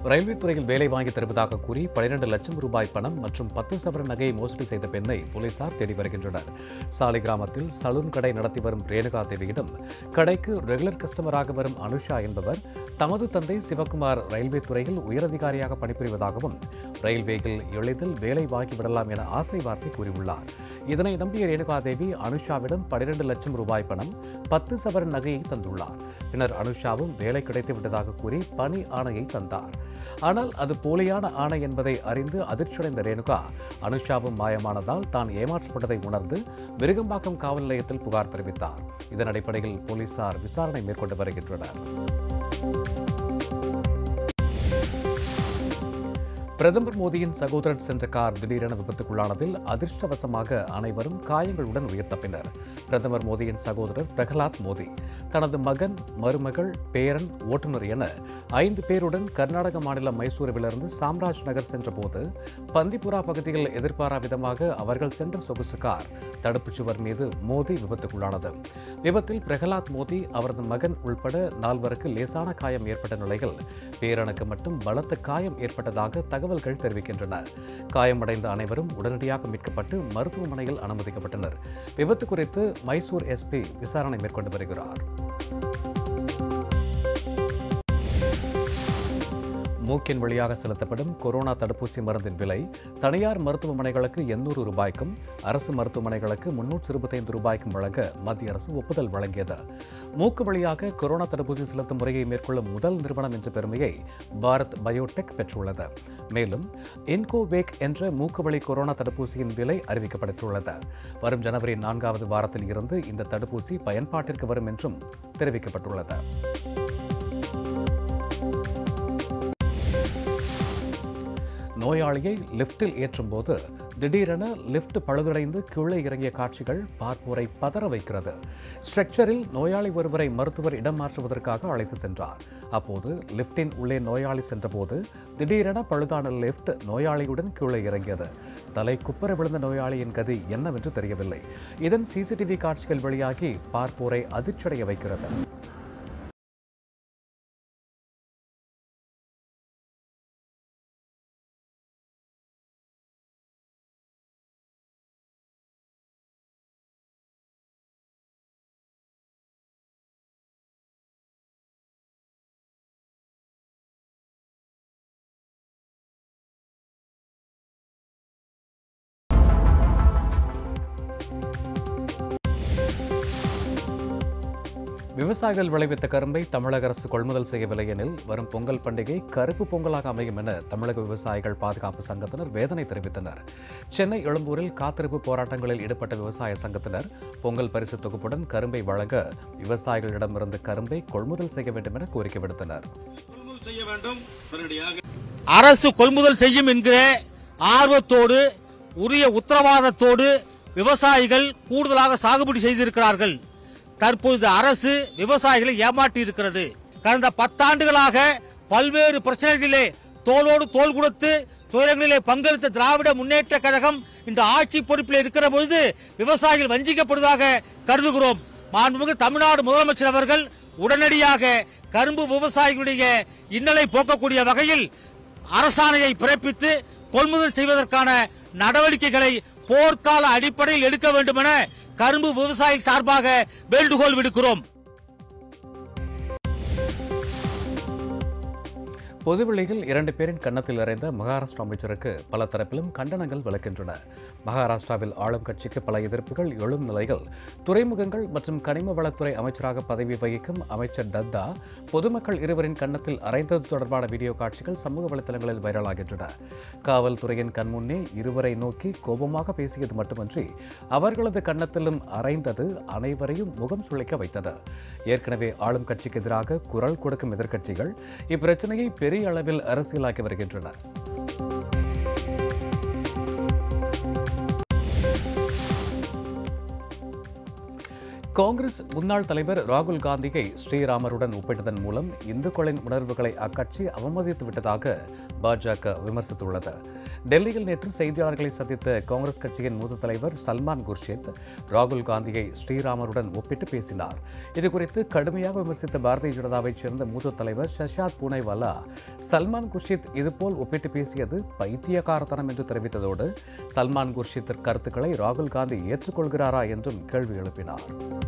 railway துறையில் வேலை வாங்கி தருவதாக கூறி பனிரெண்டு லட்சம் ரூபாய் பணம் மற்றும் பத்து சவர நகையை மோசடி செய்த பெண்ணை போலீசார் தேடி வருகின்றனர் சாலை கிராமத்தில் சலூன் கடை நடத்தி வரும் ரேணுகா தேவியிடம் கடைக்கு ரெகுலர் கஸ்டமராக வரும் அனுஷா என்பவர் தமது தந்தை சிவகுமார் ரயில்வே துறையில் உயரதிகாரியாக பணிபுரிவதாகவும் ரயில்வேயில் எளிதில் வேலை வாங்கிவிடலாம் என ஆசை வார்த்தை கூறியுள்ளார் இதனை நம்பிய ரேணுகாதேவி அனுஷாவிடம் பனிரெண்டு லட்சம் ரூபாய் பணம் பத்து சவரன் நகையை தந்துள்ளார் பின்னர் அனுஷாவும் வேலை கிடைத்து விட்டதாக கூறி பணி ஆணையை தந்தார் ஆனால் அது போலியான ஆணை என்பதை அறிந்து அதிர்ச்சியடைந்த ரேணுகா அனுஷாவும் மாயமானதால் தான் ஏமாற்றப்பட்டதை உணர்ந்து விருகம்பாக்கம் காவல் நிலையத்தில் புகார் தெரிவித்தார் இதன் அடிப்படையில் போலீசார் விசாரணை மேற்கொண்டு வருகின்றனர் பிரதமர் மோடியின் சகோதரன் சென்ற கார் திடீரென விபத்துக்குள்ளானதில் அதிர்ஷ்டவசமாக அனைவரும் காயங்களுடன் உயிர் தப்பினர் பிரதமர் மோடியின் சகோதரர் பிரகலாத் மோடி தனது மகன் மருமகள் பேரன் ஓட்டுநர் என ஐந்து பேருடன் கர்நாடக மாநிலம் மைசூருவிலிருந்து சாம்ராஜ் நகர் சென்றபோது பந்திபுரா பகுதியில் எதிர்பாரா விதமாக அவர்கள் சென்ற சொகுசு கார் தடுப்புச் சுவர் மீது மோதி விபத்துக்குள்ளானது விபத்தில் பிரகலாத் மோடி அவரது மகன் உள்பட நால்வருக்கு லேசான காயம் ஏற்பட்ட நிலையில் பேரனுக்கு மட்டும் பலத்த காயம் ஏற்பட்டதாக தகவல்கள் தெரிவிக்கின்றன காயமடைந்த அனைவரும் உடனடியாக மீட்கப்பட்டு மருத்துவமனையில் அனுமதிக்கப்பட்டனர் விபத்து குறித்து மைசூர் எஸ்பி விசாரணை மேற்கொண்டு வருகிறார் மூக்கின் வழியாக செலுத்தப்படும் கொரோனா தடுப்பூசி மருந்தின் விலை தனியார் மருத்துவமனைகளுக்கு எண்ணூறு ரூபாய்க்கும் அரசு மருத்துவமனைகளுக்கு முன்னூற்று இருபத்தைந்து ரூபாய்க்கும் வழங்க மத்திய அரசு ஒப்புதல் வழங்கியது மூக்கு வழியாக கொரோனா தடுப்பூசி செலுத்தும் முறையை மேற்கொள்ளும் முதல் நிறுவனம் என்ற பெருமையை பாரத் பயோடெக் பெற்றுள்ளது மேலும் இன்கோவேக் என்ற மூக்குவழி கொரோனா தடுப்பூசியின் விலை அறிவிக்கப்பட்டுள்ளது வரும் ஜனவரி நான்காவது வாரத்தில் இருந்து இந்த தடுப்பூசி பயன்பாட்டிற்கு வரும் என்றும் தெரிவிக்கப்பட்டுள்ளது நோயாளியை லிஃப்ட்டில் ஏற்றும்போது திடீரென லிஃப்ட் பழுதடைந்து கீழே இறங்கிய காட்சிகள் பார்ப்போரை பதற வைக்கிறது ஸ்ட்ரக்சரில் நோயாளி ஒருவரை மருத்துவர் இடம் மாற்றுவதற்காக அழைத்து சென்றார் அப்போது லிஃப்டின் உள்ளே நோயாளி சென்றபோது திடீரென பழுதான லிஃப்ட் நோயாளியுடன் கீழே இறங்கியது தலை குப்பர விழுந்த நோயாளியின் கதி என்னவென்று தெரியவில்லை இதன் சிசிடிவி காட்சிகள் வெளியாகி பார்ப்போரை அதிர்ச்சியடைய வைக்கிறது விவசாயிகள் விளைவித்த கரும்பை தமிழக அரசு கொள்முதல் செய்யவில்லை எனில் வரும் பொங்கல் பண்டிகை கருப்பு பொங்கலாக அமையும் என தமிழக விவசாயிகள் பாதுகாப்பு சங்கத்தினர் வேதனை தெரிவித்தனர் சென்னை எழும்பூரில் காத்திருப்பு போராட்டங்களில் ஈடுபட்ட விவசாய சங்கத்தினர் பொங்கல் பரிசு தொகுப்புடன் கரும்பை வழங்க விவசாயிகளிடமிருந்து கரும்பை கொள்முதல் செய்ய வேண்டும் என கோரிக்கை விடுத்தனர் கொள்முதல் செய்ய வேண்டும் உடனடியாக அரசு கொள்முதல் செய்யும் என்கிற ஆர்வத்தோடு உரிய உத்தரவாதத்தோடு விவசாயிகள் கூடுதலாக சாகுபடி செய்திருக்கிறார்கள் தற்பொழுது அரசு விவசாயிகளை ஏமாற்றி இருக்கிறது கடந்த பத்தாண்டுகளாக பல்வேறு பிரச்சனைகளிலே தோளோடு தோள் கொடுத்து துயரங்களிலே பங்களித்த திராவிட முன்னேற்ற கழகம் இந்த ஆட்சி பொறுப்பில் இருக்கிற பொழுது விவசாயிகள் வஞ்சிக்கப்படுவதாக கருதுகிறோம் மாண்புமிகு தமிழ்நாடு முதலமைச்சர் அவர்கள் உடனடியாக கரும்பு விவசாயிகளுடைய இன்னலை போக்கக்கூடிய வகையில் அரசாணையை பிறப்பித்து கொள்முதல் செய்வதற்கான நடவடிக்கைகளை போர்க்கால அடிப்படையில் எடுக்க வேண்டும் என கரும்பு விவசாயி சார்பாக வேண்டுகோள் விடுக்கிறோம் பொதுவெளியில் இரண்டு பேரின் கன்னத்தில் இறைந்த மகாராஷ்டிரா அமைச்சருக்கு பல தரப்பிலும் கண்டனங்கள் விளக்கின்றன மகாராஷ்டிராவில் ஆளும் கட்சிக்கு பல எதிர்ப்புகள் எழும் நிலையில் துறைமுகங்கள் மற்றும் கனிம வளத்துறை அமைச்சராக பதவி வகிக்கும் அமைச்சர் தத்தா பொதுமக்கள் இருவரின் கன்னத்தில் அரைந்தது தொடர்பான வீடியோ காட்சிகள் சமூக வலைதளங்களில் வைரலாகின்றன காவல்துறையின் கண்முன்னே இருவரை நோக்கி கோபமாக பேசியது மட்டுமன்றி அவர்களது கன்னத்திலும் அரைந்தது அனைவரையும் முகம் சுளிக்க வைத்தது ஏற்கனவே ஆளும் கட்சிக்கு எதிராக குரல் கொடுக்கும் எதிர்க்கட்சிகள் இப்பிரச்சனையை பெரிய அளவில் அரசியலாக்கி வருகின்றன காங்கிரஸ் முன்னாள் தலைவர் ராகுல் காந்தியை ஸ்ரீராமருடன் ஒப்பிட்டதன் மூலம் இந்துக்களின் உணர்வுகளை அக்கட்சி அவமதித்து விட்டதாக பாஜக விமர்சித்துள்ளது டெல்லியில் நேற்று செய்தியாளர்களை சந்தித்த காங்கிரஸ் கட்சியின் மூத்த தலைவர் சல்மான் குர்ஷித் ராகுல் காந்தியை ஸ்ரீராமருடன் ஒப்பிட்டு பேசினார் இதுகுறித்து கடுமையாக விமர்சித்த பாரதிய ஜனதாவைச் சேர்ந்த மூத்த தலைவர் சஷாத் பூனைவாலா சல்மான் குர்ஷித் இதுபோல் ஒப்பிட்டு பேசியது பைத்தியகாரத்தனம் என்று தெரிவித்ததோடு சல்மான் குர்ஷித் கருத்துக்களை ராகுல் காந்தி ஏற்றுக்கொள்கிறாரா என்றும் கேள்வி எழுப்பினார்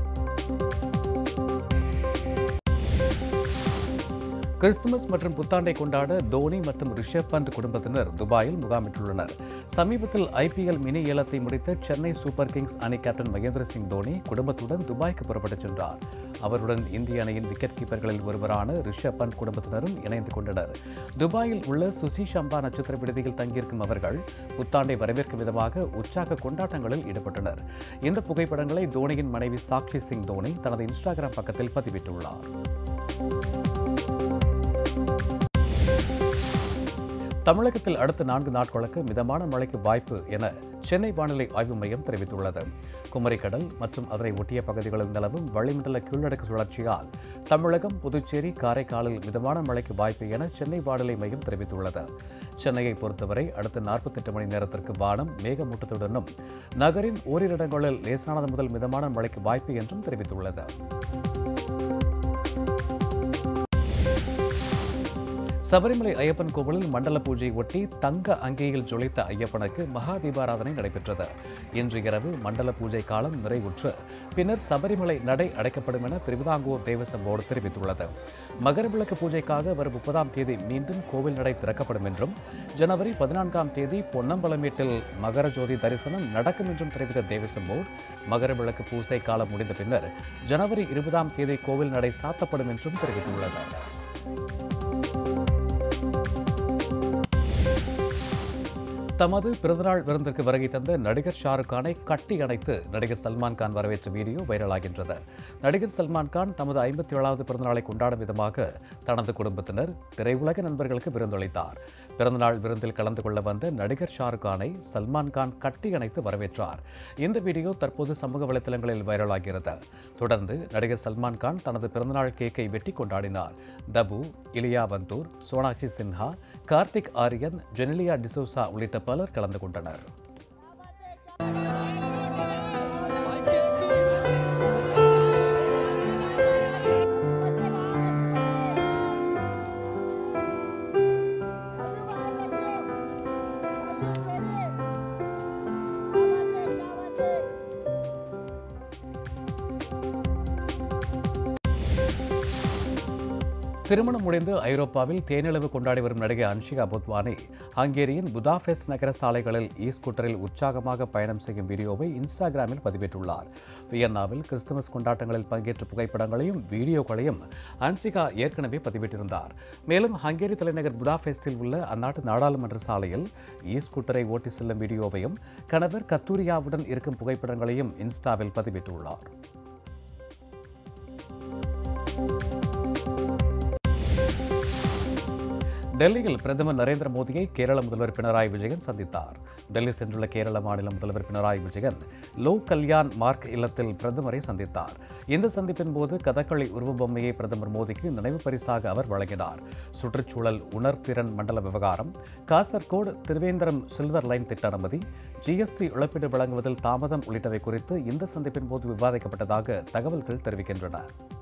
கிறிஸ்துமஸ் மற்றும் புத்தாண்டை கொண்டாட தோனி மற்றும் ரிஷப் பண்ட் குடும்பத்தினர் துபாயில் முகாமிட்டுள்ளனர் சமீபத்தில் ஐபிஎல் மினி ஏலத்தை முடித்த சென்னை சூப்பர் கிங்ஸ் அணி கேப்டன் மகேந்திர சிங் தோனி குடும்பத்துடன் துபாய்க்கு புறப்பட்டுச் சென்றார் அவருடன் இந்திய அணியின் விக்கெட் கீப்பர்களில் ஒருவரான ரிஷப் பண்ட் குடும்பத்தினரும் இணைந்து கொண்டனர் துபாயில் உள்ள சுசி ஷம்பா நட்சத்திர விடுதியில் தங்கியிருக்கும் அவர்கள் புத்தாண்டை வரவேற்கும் விதமாக உற்சாக கொண்டாட்டங்களில் ஈடுபட்டனர் இந்த புகைப்படங்களை தோனியின் மனைவி சாக்ஷி சிங் தோனி தனது இன்ஸ்டாகிராம் பக்கத்தில் பதிவிட்டுள்ளார் தமிழகத்தில் அடுத்த நான்கு நாட்களுக்கு மிதமான மழைக்கு வாய்ப்பு என சென்னை வானிலை ஆய்வு மையம் தெரிவித்துள்ளது குமரிக்கடல் மற்றும் அதனை ஒட்டிய பகுதிகளில் நிலவும் வளிமண்டல கீழடுக்கு சுழற்சியால் தமிழகம் புதுச்சேரி காரைக்காலில் மிதமான மழைக்கு வாய்ப்பு என சென்னை வானிலை மையம் தெரிவித்துள்ளது சென்னையை பொறுத்தவரை அடுத்த நாற்பத்தெட்டு மணி நேரத்திற்கு வானம் மேகமூட்டத்துடனும் நகரின் ஓரிரு இடங்களில் லேசானது முதல் மிதமான மழைக்கு வாய்ப்பு என்றும் தெரிவித்துள்ளது சபரிமலை ஐயப்பன் கோவிலில் மண்டல பூஜையை ஒட்டி தங்க அங்கேயில் ஜொலித்த ஐயப்பனுக்கு மகா தீபாராதனை நடைபெற்றது இன்று இரவு மண்டல பூஜை காலம் நிறைவுற்று பின்னர் சபரிமலை நடை அடைக்கப்படும் என திருவிதாங்கூர் தேவசம் போர்டு தெரிவித்துள்ளது மகரவிளக்கு பூஜைக்காக வரும் முப்பதாம் தேதி மீண்டும் கோவில் நடை திறக்கப்படும் என்றும் ஜனவரி பதினான்காம் தேதி பொன்னம்பலமேட்டில் மகர ஜோதி தரிசனம் நடக்கும் என்றும் தெரிவித்த தேவசம் போர்டு மகரவிளக்கு பூஜை காலம் முடிந்த பின்னர் ஜனவரி இருபதாம் தேதி கோவில் நடை சாத்தப்படும் என்றும் தெரிவித்துள்ளது தமது பிறந்தநாள் விருந்திற்கு வருகை தந்த நடிகர் ஷாருக் கானை கட்டி அணைத்து நடிகர் சல்மான் கான் வரவேற்ற வீடியோ வைரலாகின்றது நடிகர் சல்மான் கான் தமது ஐம்பத்தி ஏழாவது பிறந்தநாளை கொண்டாடும் விதமாக தனது குடும்பத்தினர் திரையுலக நண்பர்களுக்கு விருந்தளித்தார் பிறந்தநாள் விருந்தில் கலந்து கொள்ள வந்த நடிகர் ஷாருக் கானை சல்மான் கான் கட்டி அணைத்து வரவேற்றார் இந்த வீடியோ தற்போது சமூக வலைதளங்களில் வைரலாகிறது தொடர்ந்து நடிகர் சல்மான் கான் தனது பிறந்தநாள் கேக்கை வெட்டி கொண்டாடினார் தபு இலியா வந்தூர் சோனாக்ஷி சின்ஹா கார்த்திக் ஆரியன் ஜெனிலியா டிசோசா உள்ளிட்ட பலர் கலந்து கொண்டனர் திருமணம் முடிந்து ஐரோப்பாவில் தேனிலவு கொண்டாடி வரும் நடிகை அன்ஷிகா புத்வானி ஹங்கேரியின் புதாபெஸ்ட் நகர சாலைகளில் இ ஸ்கூட்டரில் உற்சாகமாக பயணம் செய்யும் வீடியோவை இன்ஸ்டாகிராமில் பதிவிட்டுள்ளார் வியன்னாவில் கிறிஸ்துமஸ் கொண்டாட்டங்களில் பங்கேற்ற புகைப்படங்களையும் வீடியோக்களையும் அன்ஷிகா ஏற்கனவே பதிவிட்டிருந்தார் மேலும் ஹங்கேரி தலைநகர் புடாபெஸ்டில் உள்ள அந்நாட்டு நாடாளுமன்ற சாலையில் இ ஸ்கூட்டரை ஓட்டி செல்லும் வீடியோவையும் கணவர் கத்தூரியாவுடன் இருக்கும் புகைப்படங்களையும் இன்ஸ்டாவில் பதிவிட்டுள்ளார் டெல்லியில் பிரதமர் நரேந்திர மோடியை கேரள முதல்வர் பினராயி விஜயன் சந்தித்தார் டெல்லி சென்றுள்ள கேரள மாநில முதல்வர் பினராயி விஜயன் லோ கல்யாண் மார்க் இல்லத்தில் பிரதமரை சந்தித்தார் இந்த சந்திப்பின் போது கதகளி உருவ பொம்மையை பிரதமர் மோடிக்கு நினைவு பரிசாக அவர் வழங்கினார் சுற்றுச்சூழல் உணர்திறன் மண்டல விவகாரம் காசர்கோடு திருவேந்திரம் சில்வர் லைன் திட்ட அனுமதி ஜிஎஸ்டி இழப்பீடு வழங்குவதில் தாமதம் உள்ளிட்டவை குறித்து இந்த சந்திப்பின் போது விவாதிக்கப்பட்டதாக தகவல்கள் தெரிவிக்கின்றன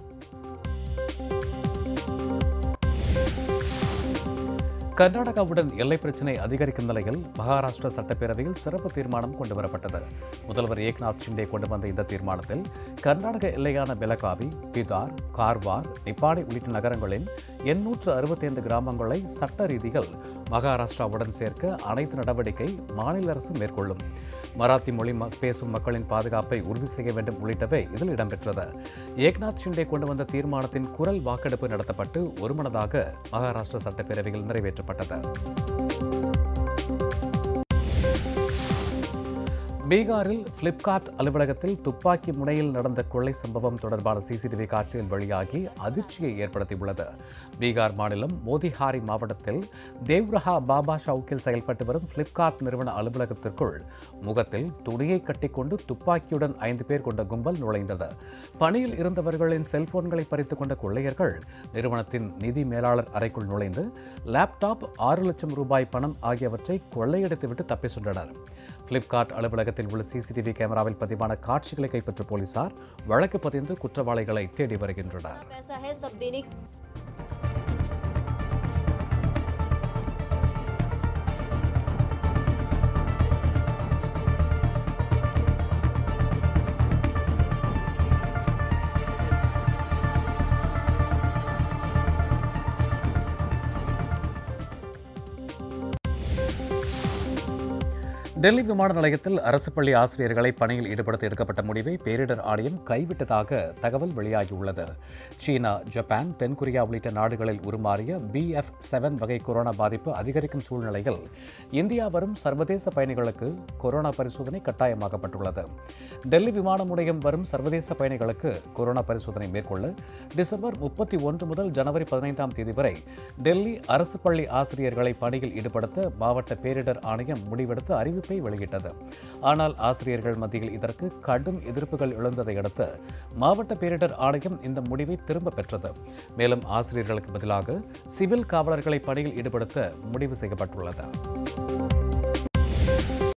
கர்நாடகாவுடன் எல்லை பிரச்சினை அதிகரிக்கும் நிலையில் மகாராஷ்டிரா சட்டப்பேரவையில் சிறப்பு தீர்மானம் கொண்டுவரப்பட்டது முதல்வர் ஏக்நாத் ஷிண்டே கொண்டு வந்த இந்த தீர்மானத்தில் கர்நாடக எல்லையான பெலகாவி பிதார் கார்வார் நிப்பாடி உள்ளிட்ட நகரங்களின் எண்ணூற்று அறுபத்தைந்து கிராமங்களை சட்ட ரீதியில் மகாராஷ்டிராவுடன் சேர்க்க அனைத்து நடவடிக்கை மாநில அரசு மேற்கொள்ளும் மராத்தி மொழி ம- பேசும் மக்களின் பாதுகாப்பை உறுதி செய்ய வேண்டும் உள்ளிட்டவை இதில் இடம்பெற்றது ஏக்நாத் ஷிண்டே கொண்டு வந்த தீர்மானத்தின் குரல் வாக்கெடுப்பு நடத்தப்பட்டு ஒருமனதாக மகாராஷ்டிரா சட்டப்பேரவையில் நிறைவேற்றப்பட்டது பீகாரில் பிளிப்கார்ட் அலுவலகத்தில் துப்பாக்கி முனையில் நடந்த கொள்ளை சம்பவம் தொடர்பான சிசிடிவி காட்சிகள் வெளியாகி அதிர்ச்சியை ஏற்படுத்தியுள்ளது பீகார் மாநிலம் மோதிஹாரி மாவட்டத்தில் தேவ்ரஹா பாபா சவுக்கில் செயல்பட்டு வரும் பிளிப்கார்ட் நிறுவன அலுவலகத்திற்குள் முகத்தில் துணியை கட்டிக்கொண்டு துப்பாக்கியுடன் ஐந்து பேர் கொண்ட கும்பல் நுழைந்தது பணியில் இருந்தவர்களின் செல்போன்களை பறித்துக் கொண்ட கொள்ளையர்கள் நிறுவனத்தின் நிதி மேலாளர் அறைக்குள் நுழைந்து லேப்டாப் ஆறு லட்சம் ரூபாய் பணம் ஆகியவற்றை கொள்ளையடித்துவிட்டு தப்பி சென்றனர் பிளிப்கார்ட் அலுவலகத்தில் உள்ள சிசிடிவி கேமராவில் பதிவான காட்சிகளை கைப்பற்ற போலீசார் வழக்கு பதிந்து குற்றவாளிகளை தேடி வருகின்றனர் पैसा है सब देने டெல்லி விமான நிலையத்தில் அரசு பள்ளி ஆசிரியர்களை பணியில் ஈடுபடுத்த எடுக்கப்பட்ட முடிவை பேரிடர் ஆணையம் கைவிட்டதாக தகவல் வெளியாகியுள்ளது சீனா ஜப்பான் தென்கொரியா உள்ளிட்ட நாடுகளில் உருமாறிய பி எஃப் செவன் வகை கொரோனா பாதிப்பு அதிகரிக்கும் சூழ்நிலையில் இந்தியா வரும் சர்வதேச பயணிகளுக்கு கொரோனா பரிசோதனை கட்டாயமாக்கப்பட்டுள்ளது டெல்லி விமான முனையம் வரும் சர்வதேச பயணிகளுக்கு கொரோனா பரிசோதனை மேற்கொள்ள டிசம்பர் முப்பத்தி ஒன்று முதல் ஜனவரி பதினைந்தாம் தேதி வரை டெல்லி அரசு பள்ளி ஆசிரியர்களை பணியில் ஈடுபடுத்த மாவட்ட பேரிடர் ஆணையம் முடிவெடுத்து அறிவிப்பை வெளியிட்டது ஆனால் ஆசிரியர்கள் மத்தியில் இதற்கு கடும் எதிர்ப்புகள் எழுந்ததை அடுத்து மாவட்ட பேரிடர் ஆணையம் இந்த முடிவை திரும்ப பெற்றது மேலும் ஆசிரியர்களுக்கு பதிலாக சிவில் காவலர்களை பணியில் ஈடுபடுத்த முடிவு செய்யப்பட்டுள்ளது